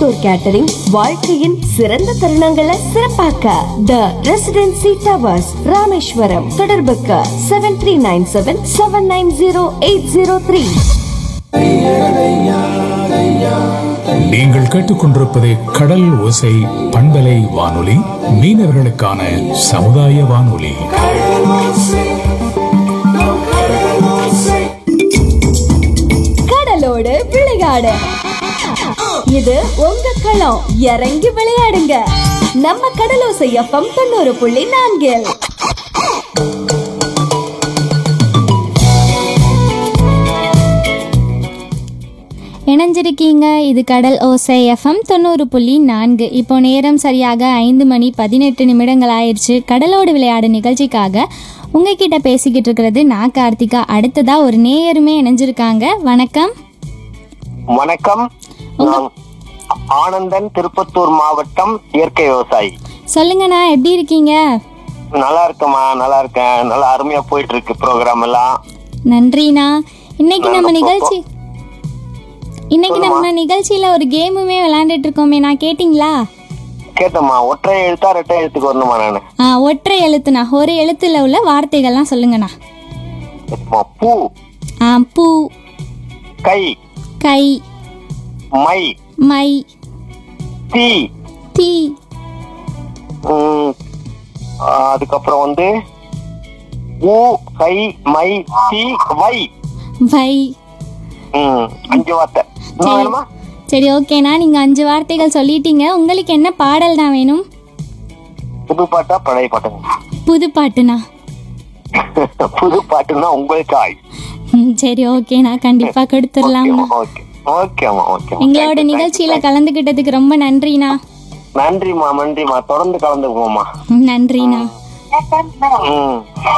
outdoor catering வாழ்க்கையின் சிறந்த தருணங்களை சிறப்பாக்க த ரெசிடென்சி டவர்ஸ் ராமேஸ்வரம் தொடர்புக்கு seven three nine seven seven nine zero eight zero three நீங்கள் கேட்டுக்கொண்டிருப்பது கடல் ஓசை பண்பலை வானொலி மீனவர்களுக்கான சமுதாய வானொலி கடலோடு விளையாடு இது உங்க களம் இறங்கி விளையாடுங்க நம்ம கடலோசை எஃப்எம் தொண்ணூறு புள்ளி நான்கில் இணைஞ்சிருக்கீங்க இது கடல் ஓசை எஃப்எம் தொண்ணூறு புள்ளி நான்கு இப்போ நேரம் சரியாக ஐந்து மணி பதினெட்டு நிமிடங்கள் ஆயிடுச்சு கடலோடு விளையாடு நிகழ்ச்சிக்காக உங்ககிட்ட பேசிக்கிட்டு இருக்கிறது நான் கார்த்திகா அடுத்ததா ஒரு நேயருமே இணைஞ்சிருக்காங்க வணக்கம் வணக்கம் நான் ஆனந்தன் திருப்பத்தூர் மாவட்டம் இயற்கை விவசாயி சொல்லுங்கண்ணா எப்படி இருக்கீங்க நல்லா இருக்கேம்மா நல்லா இருக்கேன் நல்லா அருமையா போயிட்டு இருக்கு ப்ரோக்ராம் எல்லாம் நன்றிண்ணா இன்னைக்கு நம்ம நிகழ்ச்சி இன்னைக்கு நம்ம நிகழ்ச்சியில ஒரு கேமுமே விளையாண்டுட்டு இருக்கோமே நான் கேட்டிங்களா கேட்டம்மா ஒற்றை எழுத்தா ரெட்டை எழுத்துக்கு வரணுமா நானு ஆ ஒற்றை எழுத்துண்ணா ஒரு எழுத்துல உள்ள வார்த்தைகள்லாம் சொல்லுங்கண்ணா அம்மா, பூ ஆ பூ கை கை மை மை தீ தீ ம், ஆ, அதுக்கப்புறம் வந்து ஊ கை மை தீ வை வை ம், அஞ்சு வார்த்தை இன்னும் சரி வேணுமா சரி ஓகேண்ணா நீங்க அஞ்சு வார்த்தைகள் சொல்லிட்டீங்க உங்களுக்கு என்ன பாடல் தான் வேணும் புது பாட்டா பழைய பாட்டுங்க புது பாட்டுண்ணா புது பாட்டுன்னா உங்களுக்கு ஆய் ம், சரி ஓகேண்ணா கண்டிப்பா கொடுத்துடலாம்ண்ணா ஓகே ஓகேம்மா ஓகே எங்களோட நிகழ்ச்சியில கலந்துக்கிட்டதுக்கு ரொம்ப நன்றிண்ணா நன்றிம்மா நன்றிம்மா தொடர்ந்து கலந்துக்குவோம்மா ம், நன்றிண்ணா ம்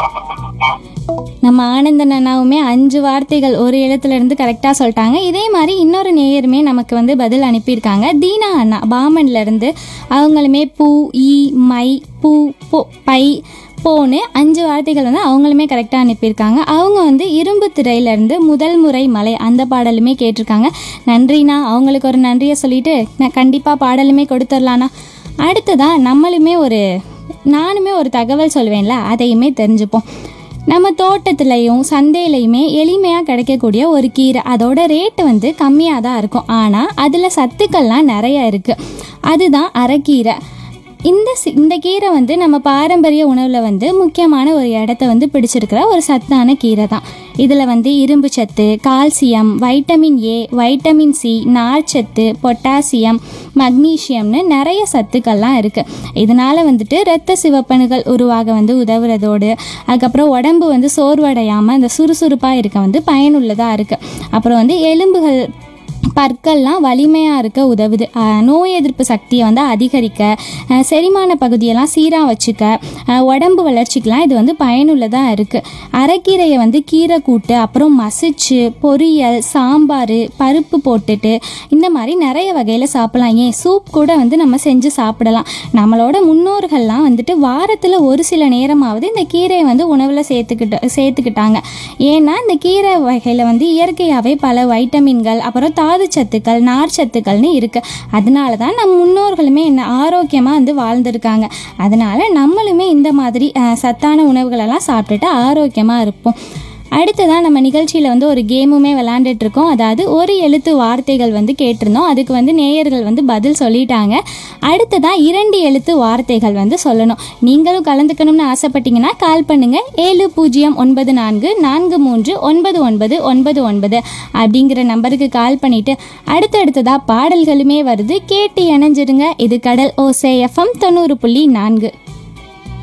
நம்ம ஆனந்தன் அண்ணாவுமே அஞ்சு வார்த்தைகள் ஒரு எழுத்துல இருந்து கரெக்டாக சொல்லிட்டாங்க இதே மாதிரி இன்னொரு நேயருமே நமக்கு வந்து பதில் அனுப்பியிருக்காங்க தீனா அண்ணா பாமன்ல இருந்து அவங்களுமே பூ ஈ மை பூ பொ பை போன்னு அஞ்சு வார்த்தைகள் வந்து அவங்களுமே கரெக்டாக அனுப்பியிருக்காங்க அவங்க வந்து இரும்பு திரையிலேருந்து முதல் முறை மலை அந்த பாடலுமே கேட்டிருக்காங்க நன்றிண்ணா அவங்களுக்கு ஒரு நன்றியை சொல்லிட்டு நான் கண்டிப்பாக பாடலுமே கொடுத்துடலாண்ணா அடுத்ததாக நம்மளுமே ஒரு நானுமே ஒரு தகவல் சொல்வேன்ல அதையுமே தெரிஞ்சுப்போம் நம்ம தோட்டத்துலையும் சந்தையிலையுமே எளிமையாக கிடைக்கக்கூடிய ஒரு கீரை அதோட ரேட்டு வந்து கம்மியாக தான் இருக்கும் ஆனால் அதில் சத்துக்கள்லாம் நிறைய இருக்குது அதுதான் அரைக்கீரை இந்த சி- இந்த கீரை வந்து நம்ம பாரம்பரிய உணவில் வந்து முக்கியமான ஒரு இடத்த வந்து பிடிச்சிருக்கிற ஒரு சத்தான கீரை தான் இதில் வந்து இரும்பு சத்து calcium vitamin A vitamin C நார்ச்சத்து பொட்டாசியம் மக்னீசியம்னு நிறைய சத்துக்கள்லாம் இருக்குது இதனால் வந்துட்டு இரத்த சிவப்பணுகள் உருவாக வந்து உதவுறதோடு அதுக்கப்புறம் உடம்பு வந்து சோர்வடையாமல் இந்த சுறுசுறுப்பாக இருக்க வந்து பயனுள்ளதாக இருக்குது அப்புறம் வந்து எலும்புகள் பற்கள்லாம் வலிமையாக இருக்க உதவுது அஹ் நோய் எதிர்ப்பு சக்தியை வந்து அதிகரிக்க அஹ் செரிமான பகுதியெல்லாம் சீராக வச்சுக்க அஹ் உடம்பு வளர்ச்சிக்கெலாம் இது வந்து பயனுள்ளதாக இருக்குது அரைக்கீரையை வந்து கீரை கூட்டு அப்புறம் மசிச்சு பொரியல் சாம்பார் பருப்பு போட்டுட்டு இந்த மாதிரி நிறைய வகையில் சாப்பிடலாம் ஏன் சூப் கூட வந்து நம்ம செஞ்சு சாப்பிடலாம் நம்மளோட முன்னோர்கள்லாம் வந்துட்டு வாரத்தில் ஒரு சில நேரமாவது இந்த கீரையை வந்து உணவில் சேர்த்துக்கிட்டு சேர்த்துக்கிட்டாங்க ஏன்னா இந்த கீரை வகையில் வந்து இயற்கையாகவே பல வைட்டமின்கள் அப்புறம் தாது சத்துக்கள் நார் சத்துக்கள்னு இருக்குது அதனால தான் நம் முன்னோர்களுமே என்ன ஆரோக்கியமாக வந்து வாழ்ந்திருக்காங்க அதனால நம்மளுமே இந்த மாதிரி அஹ், சத்தான உணவுகளெல்லாம் சாப்பிட்டுட்டு ஆரோக்கியமாக இருப்போம் அடுத்ததான் நம்ம நிகழ்ச்சியில் வந்து ஒரு கேமுமே விளாண்டுட்டு இருக்கோம் அதாவது ஒரு எழுத்து வார்த்தைகள் வந்து கேட்டிருந்தோம் அதுக்கு வந்து நேயர்கள் வந்து பதில் சொல்லிட்டாங்க அடுத்ததான் இரண்டு எழுத்து வார்த்தைகள் வந்து சொல்லணும் நீங்களும் கலந்துக்கணும்னு ஆசைப்பட்டீங்கன்னா கால் பண்ணுங்க ஏழு பூஜ்ஜியம் ஒன்பது நான்கு நான்கு மூன்று ஒன்பது ஒன்பது ஒன்பது ஒன்பது அப்படிங்கிற நம்பருக்கு கால் பண்ணிட்டு அடுத்தடுத்ததாக பாடல்களுமே வருது கேட்டு இணைஞ்சிருங்க இது கடல் ஓசே எஃப்எம் தொண்ணூறு புள்ளி நான்கு